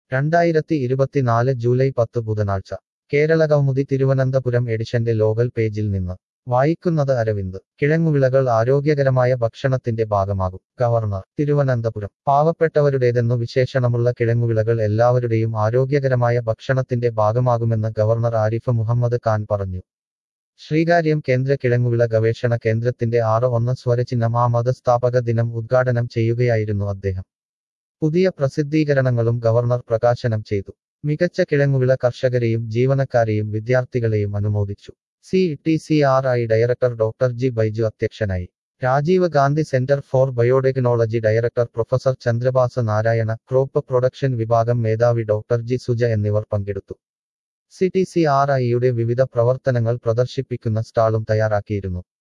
രണ്ടായിരത്തി ഇരുപത്തിനാല് ജൂലൈ പത്ത് ബുധനാഴ്ച കേരള കൗമുദി തിരുവനന്തപുരം എഡിഷന്റെ ലോകൽ പേജിൽ നിന്ന് വായിക്കുന്നത് അരവിന്ദ് കിഴങ്ങുവിളകൾ ആരോഗ്യകരമായ ഭക്ഷണത്തിന്റെ ഭാഗമാകും ഗവർണർ തിരുവനന്തപുരം പാവപ്പെട്ടവരുടേതെന്നു വിശേഷണമുള്ള കിഴങ്ങുവിളകൾ എല്ലാവരുടെയും ആരോഗ്യകരമായ ഭക്ഷണത്തിന്റെ ഭാഗമാകുമെന്ന് ഗവർണർ ആരിഫ് മുഹമ്മദ് ഖാൻ പറഞ്ഞു ശ്രീകാര്യം കേന്ദ്ര കിഴങ്ങുവിള ഗവേഷണ കേന്ദ്രത്തിന്റെ ആറ് ഒന്ന് സ്വരചിഹ്നം ആ മതസ്ഥാപക ദിനം ഉദ്ഘാടനം ചെയ്യുകയായിരുന്നു അദ്ദേഹം പുതിയ പ്രസിദ്ധീകരണങ്ങളും ഗവർണർ പ്രകാശനം ചെയ്തു മികച്ച കിഴങ്ങുവിള കർഷകരെയും ജീവനക്കാരെയും വിദ്യാർത്ഥികളെയും അനുമോദിച്ചു C T C R I director doctor G Baiju അധ്യക്ഷനായി Rajiv Gandhi Centre for Biotechnology director professor Chandrabhasa Narayana crop production വിഭാഗം മേധാവി ഡോക്ടർ ജി സുജ എന്നിവർ പങ്കെടുത്തു സി ടി സി ആർ ഐയുടെ വിവിധ പ്രവർത്തനങ്ങൾ പ്രദർശിപ്പിക്കുന്ന സ്റ്റാളും തയ്യാറാക്കിയിരുന്നു